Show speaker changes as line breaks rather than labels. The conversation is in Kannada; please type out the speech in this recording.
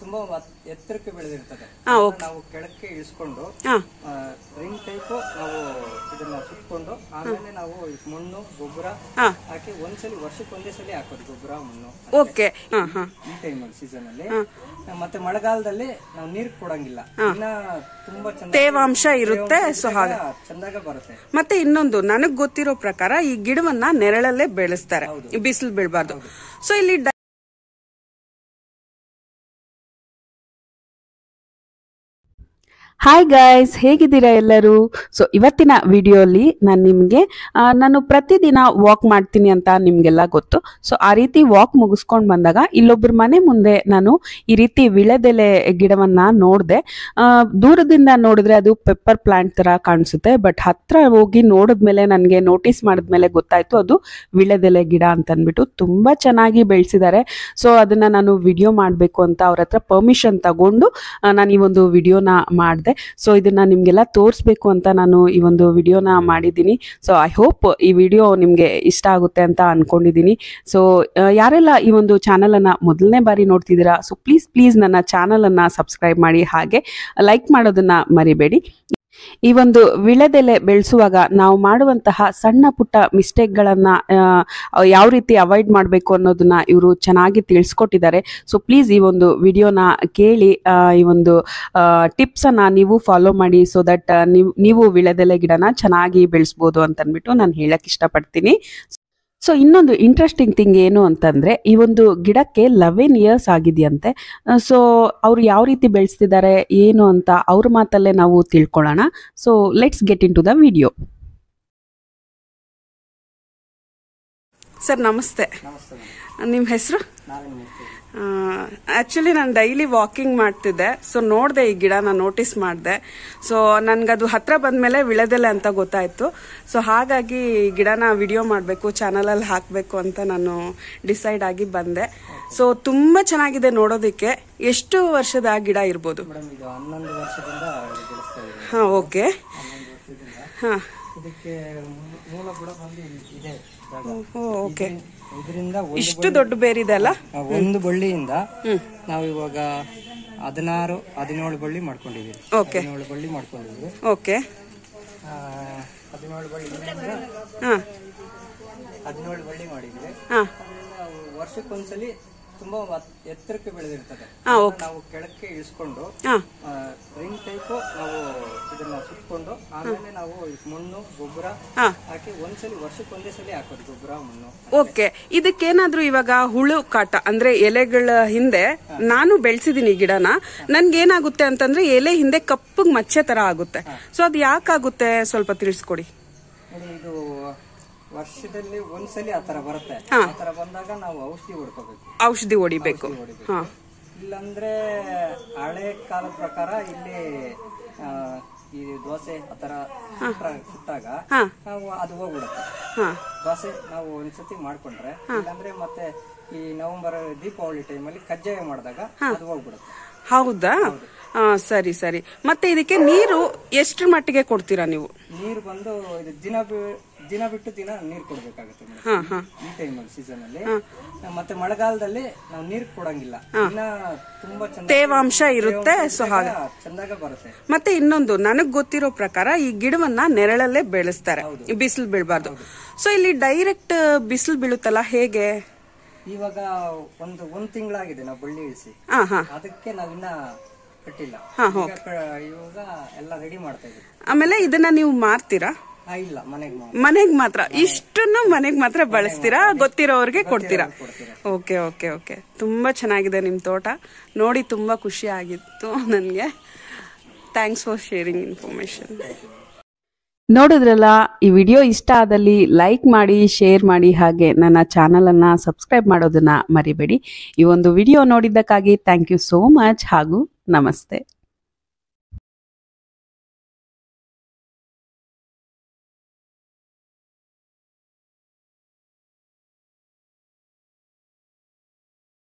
ತುಂಬಾ ವತ್- ಎತ್ತರಕ್ಕೆ ಬೆಳೆದಿರ್ತದೆ
ಹಾ,
ಅದನ್ನ ನಾವು ಕೆಳಕ್ಕೆ ಇಳಿಸ್ಕೊಂಡು
ಹಾ
ರಿಂಗ್ ಟೈಪ್ ನಾವು ಇದನ್ನ ಸುತ್ಕೊಂಡು ಆಮೇಲೆ ನಾವು ಈ ಮಣ್ಣು ಗೊಬ್ಬರ
ಹಾ
ಹಾಕಿ ಒಂದ್ಸಲಿ ವರ್ಷಕ್ಕೆ ಒಂದೇ ಸಲ ಹಾಕೋದು ಗೊಬ್ಬರ ಮಣ್ಣು
ಓಕೆ ಹಾ ಹಾ
ಈ ಟೈಮಲ್ಲಿ ಸೀಸನ್ ಅಲ್ಲಿ ಮತ್ತೆ ಮಳೆಗಾಲದಲ್ಲಿ ನಾವು ನೀರ್ ಕೊಡಂಗಿಲ್ಲ ಇನ್ನ ತುಂಬಾ ಚಂದ
ತೇವಾಂಶ ಇರುತ್ತೆ ಸೊ ಹಾಗೆ
ಚಂದಾಗ ಬರುತ್ತೆ
ಮತ್ತೆ ಇನ್ನೊಂದು ನನಗ್ ಗೊತ್ತಿರೋ ಪ್ರಕಾರ ಈ ಗಿಡವನ್ನ ನೆರಳಲ್ಲೇ ಬೆಳೆಸ್ತಾರೆ ಬಿಸಿಲು ಬೀಳಬಾರ್ದು ಸೊ ಇಲ್ಲಿ ಡ-
ಹಾಯ್ ಗಾಯ್ಸ್ ಹೇಗಿದ್ದೀರಾ ಎಲ್ಲರೂ ಸೊ ಇವತ್ತಿನ ವಿಡಿಯೋಲಿ ನಾನು ನಿಮಗೆ ನಾನು ಪ್ರತಿದಿನ ವಾಕ್ ಮಾಡ್ತೀನಿ ಅಂತ ನಿಮಗೆಲ್ಲ ಗೊತ್ತು ಸೊ ಆ ರೀತಿ ವಾಕ್ ಮುಗಿಸ್ಕೊಂಡು ಬಂದಾಗ ಇಲ್ಲೊಬ್ಬರ ಮನೆ ಮುಂದೆ ನಾನು ಈ ರೀತಿ ವಿಳೆದೆಲೆ ಗಿಡವನ್ನ ನೋಡಿದೆ ದೂರದಿಂದ ನೋಡಿದ್ರೆ ಅದು ಪೆಪ್ಪರ್ ಪ್ಲಾಂಟ್ ತರ ಕಾಣಿಸುತ್ತೆ ಬಟ್ ಹತ್ರ ಹೋಗಿ ನೋಡಿದ್ಮೇಲೆ ನನಗೆ ನೋಟಿಸ್ ಮಾಡಿದ್ಮೇಲೆ ಗೊತ್ತಾಯ್ತು ಅದು ವಿಳೆದೆಲೆ ಗಿಡ ಅಂತ ಅಂದ್ಬಿಟ್ಟು ತುಂಬಾ ಚೆನ್ನಾಗಿ ಬೆಳೆಸಿದ್ದಾರೆ ಸೊ ಅದನ್ನ ನಾನು ವಿಡಿಯೋ ಮಾಡಬೇಕು ಅಂತ ಅವ್ರ ಹತ್ರ ಪರ್ಮಿಷನ್ ತಗೊಂಡು ನಾನು ಈ ಒಂದು ವಿಡಿಯೋನ ಮಾಡಿದೆ ಸೊ ಇದನ್ನ ನಿಮಗೆಲ್ಲ ತೋರಿಸ್ಬೇಕು ಅಂತ ನಾನು ಈ ಒಂದು ವಿಡಿಯೋನ ಮಾಡಿದ್ದೀನಿ ಸೊ ಐ ಹೋಪ್ ಈ ವಿಡಿಯೋ ನಿಮಗೆ ಇಷ್ಟ ಆಗುತ್ತೆ ಅಂತ ಅನ್ಕೊಂಡಿದ್ದೀನಿ ಸೊ ಯಾರೆಲ್ಲ ಈ ಒಂದು ಚಾನಲನ್ನು ಮೊದಲನೇ ಬಾರಿ ನೋಡ್ತಿದ್ದೀರಾ ಸೊ ಪ್ಲೀಸ್ ಪ್ಲೀಸ್ ನನ್ನ ಚಾನಲನ್ನು ಸಬ್ಸ್ಕ್ರೈಬ್ ಮಾಡಿ ಹಾಗೆ ಲೈಕ್ ಮಾಡೋದನ್ನ ಮರಿಬೇಡಿ ಈ ಒಂದು ವಿಳೆದೆಲೆ ಬೆಳೆಸುವಾಗ ನಾವು ಮಾಡುವಂತಹ ಸಣ್ಣ ಪುಟ್ಟ ಮಿಸ್ಟೇಕ್ಗಳನ್ನು ಯಾವ ರೀತಿ ಅವಾಯ್ಡ್ ಮಾಡಬೇಕು ಅನ್ನೋದನ್ನ ಇವರು ಚೆನ್ನಾಗಿ ತಿಳಿಸ್ಕೊಟ್ಟಿದ್ದಾರೆ ಸೊ ಪ್ಲೀಸ್ ಈ ಒಂದು ವಿಡಿಯೋನ ಕೇಳಿ ಆ, ಈ ಒಂದು ಟಿಪ್ಸನ್ನು ನೀವು ಫಾಲೋ ಮಾಡಿ ಸೊ ದಟ್ ನೀವು ನೀವು ವಿಳೆದೆಲೆ ಗಿಡನ ಚೆನ್ನಾಗಿ ಬೆಳೆಸ್ಬೋದು ಅಂತ ಅಂದ್ಬಿಟ್ಟು ನಾನು ಹೇಳಕ್ ಇಷ್ಟಪಡ್ತೀನಿ ಸೊ ಇನ್ನೊಂದು ಇಂಟ್ರೆಸ್ಟಿಂಗ್ ಥಿಂಗ್ ಏನು ಅಂತಂದ್ರೆ ಈ ಒಂದು ಗಿಡಕ್ಕೆ ಲೆವೆನ್ ಇಯರ್ಸ್ ಆಗಿದೆಯಂತೆ ಸೊ ಅವ್ರು ಯಾವ ರೀತಿ ಬೆಳೆಸ್ತಿದ್ದಾರೆ ಏನು ಅಂತ ಅವ್ರ ಮಾತಲ್ಲೇ ನಾವು ತಿಳ್ಕೊಳ್ಳೋಣ so let's get into the video
sir ನಮಸ್ತೆ
ನಮಸ್ತೆ
ನಿಮ್ಮ ಹೆಸರು
ನಾವೇನ್ ಮಾಡ್ತೀವಿ
ಆಕ್ಚುಲಿ ನಾನು ಡೈಲಿ ವಾಕಿಂಗ್ ಮಾಡ್ತಿದ್ದೆ ಸೊ ನೋಡಿದೆ ಈ ಗಿಡನ ನೋಟಿಸ್ ಮಾಡಿದೆ ಸೊ ನನ್ಗದು ಹತ್ರ ಬಂದ್ಮೇಲೆ ವಿಳೆದೆಲೆ ಅಂತ ಗೊತ್ತಾಯ್ತು ಸೊ ಹಾಗಾಗಿ ಈ ಗಿಡನ ವಿಡಿಯೋ ಮಾಡಬೇಕು ಚಾನಲಲ್ಲಿ ಹಾಕಬೇಕು ಅಂತ ನಾನು ಡಿಸೈಡ್ ಆಗಿ ಬಂದೆ ಸೊ ತುಂಬಾ ಚೆನ್ನಾಗಿದೆ ನೋಡೋದಕ್ಕೆ ಎಷ್ಟು ವರ್ಷದ ಗಿಡ ಇರ್ಬೋದು
ಮೇಡಮ್ ಇದು ಹನ್ನೊಂದು ವರ್ಷದಿಂದ ಇದು ಬೆಳೆಸ್ತಾ ಇದ್ದೀವಿ
ಹಾ ಓಕೆ
ಹನ್ನೊಂದು ವರ್ಷದಿಂದ
ಹಾ
ಇದಕ್ಕೆ ಮೂ- ಮೂಲ ಕೂಡ ಬಂದು ಇಲ್ಲಿ ಇದೆ ಜಾಗ
ಓಕೆ
ಇದರಿಂದ ಒಂದು
ಇಷ್ಟು ದೊಡ್ಡ ಬೇರಿದೆ ಅಲ್ಲ
ಆ ಒಂದು ಬಳ್ಳಿಯಿಂದ ನಾವು ಇವಾಗ ಹದಿನಾರು ಹದಿನೇಳು ಬಳ್ಳಿ ಮಾಡ್ಕೊಂಡಿದ್ದೀವಿ
ಓಕೆ
ಹದಿನೇಳು ಬಳ್ಳಿ ಮಾಡ್ಕೊಂಡಿದ್ದೀವಿ
ಓಕೆ
ಆ, ಹದಿನೇಳು ಬಳ್ಳಿ
ಹಾ
ಹದಿನೇಳು ಬಳ್ಳಿ ಮಾಡಿದ್ವಿ
ಹಾ
ನಾವು ವರ್ಷಕ್ಕೊಂದ್ಸಲಿ ತುಂಬಾ ವತ್- ಎತ್ತರಕ್ಕೆ ಬೆಳೆದಿರ್ತದೆ
ಹಾ
ಅದನ್ನ
ಓಕೆ
ನಾವು ಕೆಳಕ್ಕೆ ಇಳಿಸ್ಕೊಂಡು
ಹಾ
ರಿಂಗ್ ಟೈಪ್ ನಾವು ಇದನ್ನ ಸುತ್ಕೊಂಡು ಆಮೇಲೆ ನಾವು ಈ ಮಣ್ಣು ಗೊಬ್ಬರ
ಹಾ
ಹಾಕಿ ಒಂದ್ಸಲಿ ವರ್ಷಕ್ಕೆ ಒಂದೇ ಸಲ ಹಾಕೋದು ಗೊಬ್ಬರ ಮಣ್ಣು
ಓಕೆ ಇದಕ್ಕೇನಾದ್ರೂ ಇವಾಗ ಹುಳು ಕಾಟ ಅಂದ್ರೆ ಎಲೆಗಳ ಹಿಂದೆ ನಾನು ಬೆಳೆಸಿದೀನಿ ಈ ಗಿಡನ ನನ್ಗೆ ಏನಾಗುತ್ತೆ ಅಂತಂದ್ರೆ ಎಲೆ ಹಿಂದೆ ಕಪ್ಪಗ್ ಮಚ್ಚೆ ತರ ಆಗುತ್ತೆ ಸೊ ಅದು ಯಾಕಾಗುತ್ತೆ ಸ್ವಲ್ಪ ತಿಳಿಸ್ಕೊಡಿ
ನೋಡಿ ಇದು ವರ್ಷದಲ್ಲಿ ಒಂದ್ಸಲಿ ಆ ತರ ಬರುತ್ತೆ
ಹಾ.
ಆ ತರ ಬಂದಾಗ ನಾವು ಔಷಧಿ ಹೊಡ್ಕೋಬೇಕು
ಔಷಧಿ ಹೊಡಿಬೇಕು
ಹೊಡಿಬೇಕು
ಹಾ
ಇಲ್ಲಾಂದ್ರೆ ಹಳೆ ಕಾಲದ ಪ್ರಕಾರ ಇಲ್ಲಿ ಆ, ಈ ದೋಸೆ ಆತರ ಸುಟ್ಟ- ಸುಟ್ಟಾಗ
ಹಾ.
ನಾವು ಅದು ಹೋಗ್ಬಿಡುತ್ತೆ
ಹಾ
ದೋಸೆ ನಾವು ಒಂದ್ಸತಿ ಮಾಡ್ಕೊಂಡ್ರೆ ಇಲ್ಲಾಂದ್ರೆ ಮತ್ತೆ ಈ ನವೆಂಬರ್ ದೀಪಾವಳಿ ಟೈಮಲ್ಲಿ ಕಜ್ಜಾಯ ಮಾಡಿದಾಗ ಅದು ಹೋಗ್ಬಿಡುತ್ತೆ
ಹೌದಾ ಹಾ ಸರಿ ಸರಿ ಮತ್ತೆ ಇದಕ್ಕೆ ನೀರು ಎಷ್ಟ್ರ ಮಟ್ಟಿಗೆ ಕೊಡ್ತೀರಾ ನೀವು
ನೀರು ಬಂದು ಇದು ದಿನ ಬಿ- ದಿನ ಬಿಟ್ಟು ದಿನ ನೀರು ಕೊಡ್ಬೇಕಾಗುತ್ತೆ ಮೇಡಮ್.
ಹಾ ಹಾ
ಈ ಟೈಮಲ್ಲಿ ಸೀಸನ್ ಅಲ್ಲಿ ಮತ್ತೆ ಮಳೆಗಾಲದಲ್ಲಿ ನಾವು ನೀರು ಕೊಡಂಗಿಲ್ಲ ಇನ್ನ ತುಂಬಾ ಚಂದ
ತೇವಾಂಶ ಇರುತ್ತೆ ಸೊ ಹಾಗೆ
ಚಂದಾಗ ಬರುತ್ತೆ
ಮತ್ತೆ ಇನ್ನೊಂದು ನನಗ್ ಗೊತ್ತಿರೋ ಪ್ರಕಾರ ಈ ಗಿಡವನ್ನ ನೆರಳಲ್ಲೇ ಬೆಳೆಸ್ತಾರೆ ಬಿಸಿಲು ಬೀಳಬಾರ್ದು ಸೊ ಇಲ್ಲಿ ಡೈರೆಕ್ಟ್ ಬಿಸಿಲು ಬೀಳುತ್ತಲ್ಲ ಹೇಗೆ
ಇವಾಗ ಒಂದು ಒಂದ್ ತಿಂಗಳಾಗಿದೆ ನಾವು ಬಳ್ಳಿ ಇಳಿಸಿ
ಹಾ ಹಾ
ಅದಕ್ಕೆ ನಾವಿನ್ನ ಕಟ್ಟಿಲ್ಲ
ಹಾ,
ಈಗ ಕ- ಇವಾಗ ಎಲ್ಲ ರೆಡಿ ಮಾಡ್ತಾ ಇದೀವಿ
ಆಮೇಲೆ ಇದನ್ನ ನೀವು ಮಾರ್ತೀರಾ
ಆ, ಇಲ್ಲ ಮನೆಗೆ ಮಾ-
ಮನೆಗ್ ಮಾತ್ರ ಇಷ್ಟನ್ನು ಮನೆಗ್ ಮಾತ್ರ ಬಳಸ್ತೀರಾ ಗೊತ್ತಿರೋರ್ಗೆ ಕೊಡ್ತೀರಾ
ಕೊಡ್ತೀರಾ.
ಓಕೆ ಓಕೆ ಓಕೆ ತುಂಬಾ ಚೆನ್ನಾಗಿದೆ ನಿಮ್ ತೋಟ ನೋಡಿ ತುಂಬಾ ಖುಷಿ ಆಗಿತ್ತು ನನಗೆ ಥ್ಯಾಂಕ್ಸ್ ಫಾರ್ ಶೇರಿಂಗ್ ಇನ್ಫಾರ್ಮೇಶನ್
ನೋಡಿದ್ರಲ್ಲ ಈ ವಿಡಿಯೋ ಇಷ್ಟ ಆದಲ್ಲಿ ಲೈಕ್ ಮಾಡಿ ಶೇರ್ ಮಾಡಿ ಹಾಗೆ ನನ್ನ ಚಾನಲನ್ನು ಸಬ್ಸ್ಕ್ರೈಬ್ ಮಾಡೋದನ್ನ ಮರಿಬೇಡಿ ಈ ಒಂದು ವಿಡಿಯೋ ನೋಡಿದ್ದಕ್ಕಾಗಿ ಥ್ಯಾಂಕ್ ಯು ಸೋ ಮಚ್ ಹಾಗೂ ನಮಸ್ತೆ